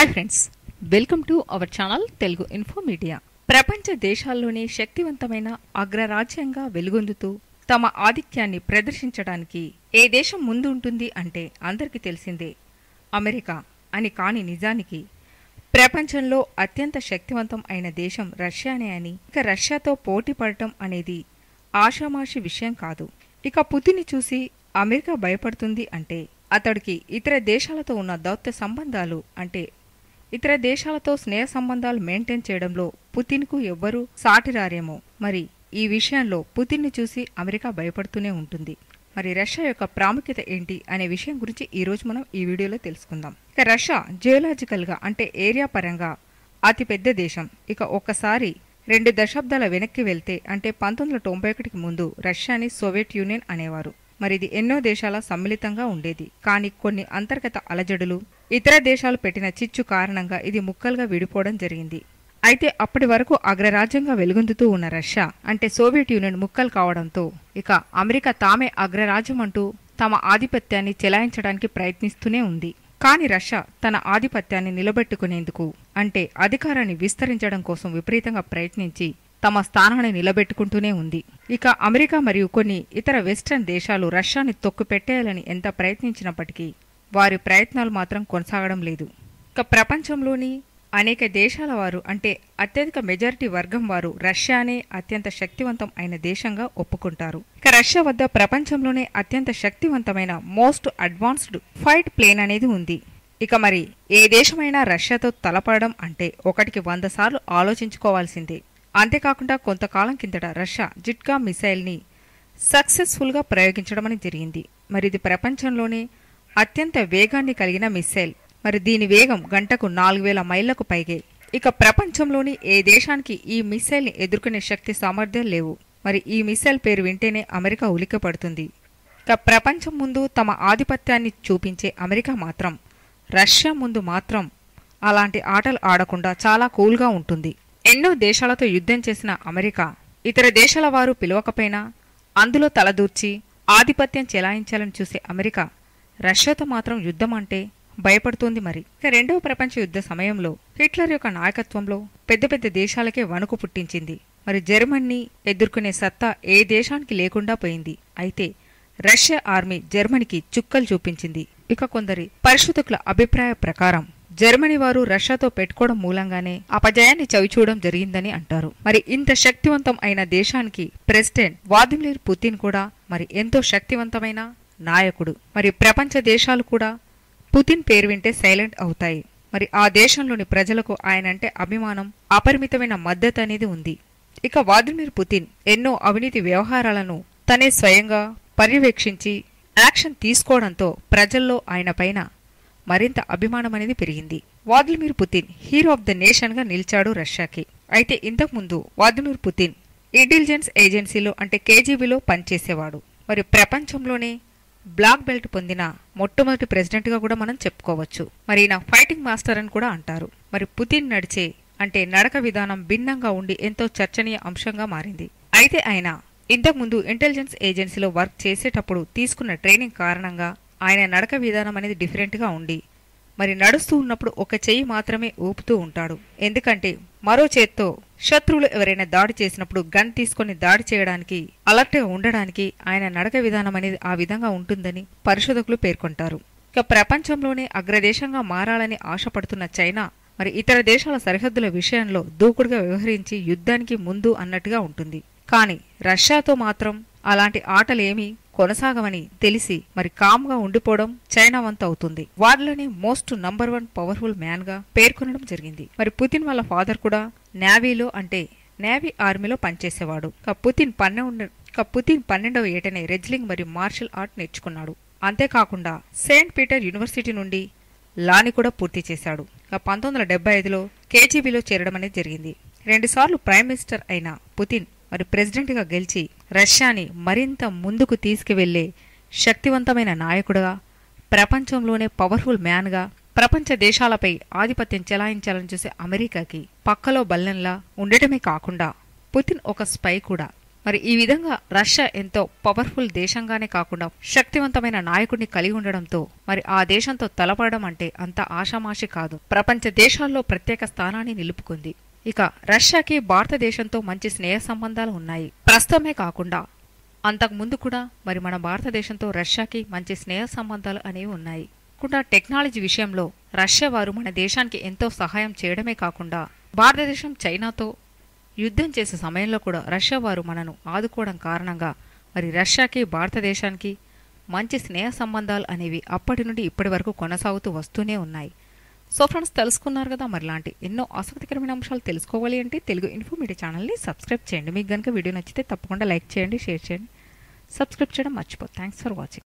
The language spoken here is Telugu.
hi friends welcome to our channel Telugu info media ప్రపంచ దేశాల్లోనే శక్తివంతమైన అగ్రరాజ్యంగా వెలుగొందుతూ తమ ఆధిక్యాన్ని ప్రదర్శించడానికి ఏ దేశం ముందు ఉంటుంది అంటే అందరికీ తెలిసిందే అమెరికా అని కాని నిజానికి ప్రపంచంలో అత్యంత శక్తివంతం అయిన దేశం రష్యానే అని ఇక రష్యాతో పోటీ పడటం అనేది ఆషామాషి విషయం కాదు ఇక పుతిని చూసి అమెరికా భయపడుతుంది అంటే అతడికి ఇతర దేశాలతో ఉన్న దౌత్య సంబంధాలు అంటే ఇతర దేశాలతో స్నేహ సంబంధాలు మెయింటైన్ చేయడంలో పుతిన్కు ఎవ్వరూ సాటిరారేమో మరి ఈ విషయంలో పుతిన్ను చూసి అమెరికా భయపడుతూనే ఉంటుంది మరి రష్యా యొక్క ప్రాముఖ్యత ఏంటి అనే విషయం గురించి ఈ రోజు మనం ఈ వీడియోలో తెలుసుకుందాం ఇక రష్యా జియోలాజికల్ గా అంటే ఏరియా పరంగా అతి పెద్ద దేశం ఇక ఒక్కసారి రెండు దశాబ్దాల వెనక్కి వెళ్తే అంటే పంతొమ్మిది వందల తొంభై ఒకటికి ముందు రష్యాని సోవియట్ యూనియన్ అనేవారు మరి ఇది ఎన్నో దేశాల సమ్మిళితంగా ఉండేది కానీ కొన్ని అంతర్గత అలజడులు ఇతర దేశాలు పెట్టిన చిచ్చు కారణంగా ఇది ముక్కలుగా విడిపోవడం జరిగింది అయితే అప్పటి వరకు అగ్రరాజ్యంగా వెలుగొందుతూ ఉన్న రష్యా అంటే సోవియట్ యూనియన్ ముక్కలు కావడంతో ఇక అమెరికా తామే అగ్రరాజ్యం అంటూ తమ ఆధిపత్యాన్ని చెలాయించడానికి ప్రయత్నిస్తూనే ఉంది కానీ రష్యా తన ఆధిపత్యాన్ని నిలబెట్టుకునేందుకు అంటే అధికారాన్ని విస్తరించడం కోసం విపరీతంగా ప్రయత్నించి తమ స్థానాన్ని నిలబెట్టుకుంటూనే ఉంది ఇక అమెరికా మరియు కొన్ని ఇతర వెస్టర్న్ దేశాలు రష్యాని తొక్కుపెట్టేయాలని ఎంత ప్రయత్నించినప్పటికీ వారి ప్రయత్నాలు మాత్రం కొనసాగడం లేదు ఇక ప్రపంచంలోని అనేక దేశాల వారు అంటే అత్యధిక మెజారిటీ వర్గం వారు రష్యానే అత్యంత శక్తివంతం అయిన దేశంగా ఒప్పుకుంటారు ఇక రష్యా వద్ద ప్రపంచంలోనే అత్యంత శక్తివంతమైన మోస్ట్ అడ్వాన్స్డ్ ఫైట్ ప్లేన్ అనేది ఉంది ఇక మరి ఏ దేశమైనా రష్యాతో తలపడడం అంటే ఒకటికి వంద సార్లు ఆలోచించుకోవాల్సిందే అంతేకాకుండా కొంతకాలం కిందట రష్యా జిట్కా మిసైల్ని సక్సెస్ఫుల్గా ప్రయోగించడం అని జరిగింది మరి ఇది ప్రపంచంలోనే అత్యంత వేగాన్ని కలిగిన మిసైల్ మరి దీని వేగం గంటకు నాలుగు వేల మైళ్లకు పైగే ఇక ప్రపంచంలోని ఏ దేశానికి ఈ మిసైల్ని ఎదుర్కొనే శక్తి సామర్థ్యం లేవు మరి ఈ మిసైల్ పేరు వింటేనే అమెరికా ఉలిక్కపడుతుంది ఇక ప్రపంచం ముందు తమ ఆధిపత్యాన్ని చూపించే అమెరికా మాత్రం రష్యా ముందు మాత్రం అలాంటి ఆటలు ఆడకుండా చాలా కూల్గా ఉంటుంది ఎన్నో దేశాలతో యుద్ధం చేసిన అమెరికా ఇతర దేశాల వారు పిలవకపోయినా అందులో తలదూర్చి ఆధిపత్యం చెలాయించాలని చూసే అమెరికా రష్యాతో మాత్రం యుద్ధం అంటే భయపడుతోంది మరి ఇక రెండవ ప్రపంచ యుద్ధ సమయంలో హిట్లర్ యొక్క నాయకత్వంలో పెద్ద పెద్ద దేశాలకే వణుకు పుట్టించింది మరి జర్మనీ ఎదుర్కొనే సత్తా ఏ దేశానికి లేకుండా పోయింది అయితే రష్యా ఆర్మీ జర్మనీకి చుక్కలు చూపించింది ఇక కొందరి పరిశోధకుల అభిప్రాయ ప్రకారం జర్మనీ వారు రష్యాతో పెట్టుకోవడం మూలంగానే అపజయాన్ని చవిచూడడం జరిగిందని అంటారు మరి ఇంత శక్తివంతం అయిన దేశానికి ప్రెసిడెంట్ వ్లాదిమిర్ పుతిన్ కూడా మరి ఎంతో శక్తివంతమైన నాయకుడు మరి ప్రపంచ దేశాలు కూడా పుతిన్ పేరు వింటే సైలెంట్ అవుతాయి మరి ఆ దేశంలోని ప్రజలకు ఆయన అంటే అభిమానం అపరిమితమైన మద్దతు అనేది ఉంది ఇక వ్లాదిమిర్ పుతిన్ ఎన్నో అవినీతి వ్యవహారాలను తనే స్వయంగా పర్యవేక్షించి యాక్షన్ తీసుకోవడంతో ప్రజల్లో ఆయన పైన మరింత అభిమానం అనేది పెరిగింది Vladimir Putin hero of the nation గా నిలిచాడు రష్యాకి అయితే ఇంతకుముందు వ్లాదిమిర్ పుతిన్ ఇంటెలిజెన్స్ ఏజెన్సీలో అంటే కేజీబీలో పనిచేసేవాడు మరి ప్రపంచంలోనే బ్లాక్ బెల్ట్ పొందిన మొట్టమొదటి ప్రెసిడెంట్ గా కూడా మనం చెప్పుకోవచ్చు మరి ఈయన ఫైటింగ్ మాస్టర్ అని కూడా అంటారు మరి పుతిన్ నడిచే అంటే నడక విధానం భిన్నంగా ఉండి ఎంతో చర్చనీయ అంశంగా మారింది అయితే ఆయన ఇంతకుముందు ఇంటెలిజెన్స్ ఏజెన్సీలో వర్క్ చేసేటప్పుడు తీసుకున్న ట్రైనింగ్ కారణంగా ఆయన నడక విధానం అనేది డిఫరెంట్గా ఉండి మరి నడుస్తూ ఉన్నప్పుడు ఒక చెయ్యి మాత్రమే ఊపుతూ ఉంటాడు ఎందుకంటే మరో చేత్తో శత్రువులు ఎవరైనా దాడి చేసినప్పుడు గన్ తీసుకొని దాడి చేయడానికి అలర్ట్గా ఉండడానికి ఆయన నడక విధానం అనేది ఆ విధంగా ఉంటుందని పరిశోధకులు పేర్కొంటారు ఇక ప్రపంచంలోనే అగ్రదేశంగా మారాలని ఆశపడుతున్న చైనా మరి ఇతర దేశాల సరిహద్దుల విషయంలో దూకుడుగా వ్యవహరించి యుద్ధానికి ముందు అన్నట్టుగా ఉంటుంది కానీ రష్యాతో మాత్రం అలాంటి ఆటలేమీ కొనసాగమని తెలిసి మరి కామ్గా ఉండిపోవడం చైనా వంతు అవుతుంది వారిలోనే most number one powerful man గా పేర్కొనడం జరిగింది మరి పుతిన్ వాళ్ళ ఫాదర్ కూడా నేవీలో అంటే నేవీ ఆర్మీలో పనిచేసేవాడు ఇక పుతిన్ పన్నెండు ఇక పుతిన్ పన్నెండవ ఏటనే రెజ్లింగ్ మరియు మార్షల్ ఆర్ట్ నేర్చుకున్నాడు అంతేకాకుండా సెయింట్ పీటర్ యూనివర్సిటీ నుండి లాని కూడా పూర్తి చేశాడు ఇక పంతొమ్మిది వందల డెబ్బై ఐదులో కేజీబీలో చేరడం అనేది జరిగింది రెండుసార్లు ప్రైమ్ మినిస్టర్ అయిన పుతిన్ మరి ప్రెసిడెంట్గా గెలిచి రష్యాని మరింత ముందుకు తీసుకువెళ్లే శక్తివంతమైన నాయకుడుగా ప్రపంచంలోనే పవర్ఫుల్ మ్యాన్గా ప్రపంచ దేశాలపై ఆధిపత్యం చెలాయించాలని చూసే అమెరికాకి పక్కలో బల్లెంలా ఉండటమే కాకుండా పుతిన్ ఒక స్పై కూడా మరి ఈ విధంగా రష్యా ఎంతో పవర్ఫుల్ దేశంగానే కాకుండా శక్తివంతమైన నాయకుడిని కలిగి ఉండడంతో మరి ఆ దేశంతో తలపడడం అంటే అంత ఆషామాషి కాదు ప్రపంచ దేశాల్లో ప్రత్యేక స్థానాన్ని నిలుపుకుంది ఇక రష్యాకి భారతదేశంతో మంచి స్నేహ సంబంధాలు ఉన్నాయి ప్రస్తుతమే కాకుండా అంతకు ముందు కూడా మరి మన భారతదేశంతో రష్యాకి మంచి స్నేహ సంబంధాలు అనేవి ఉన్నాయి కాకుండా టెక్నాలజీ విషయంలో రష్యా వారు మన దేశానికి ఎంతో సహాయం చేయడమే కాకుండా భారతదేశం చైనాతో యుద్ధం చేసే సమయంలో కూడా రష్యా వారు మనను ఆదుకోవడం కారణంగా మరి రష్యాకి భారతదేశానికి మంచి స్నేహ సంబంధాలు అనేవి అప్పటి నుండి ఇప్పటి వరకు కొనసాగుతూ వస్తూనే ఉన్నాయి సో ఫ్రెండ్స్ తెలుసుకున్నారు కదా మరి లాంటి ఎన్నో ఆసక్తికరమైన అంశాలు తెలుసుకోవాలి అంటే తెలుగు ఇన్ఫో మీడియా ఛానల్ని సబ్స్క్రైబ్ చేయండి మీకు కనుక వీడియో నచ్చితే తప్పకుండా లైక్ చేయండి షేర్ చేయండి సబ్స్క్రైబ్ చేయడం మర్చిపో థ్యాంక్స్ ఫర్ వాచింగ్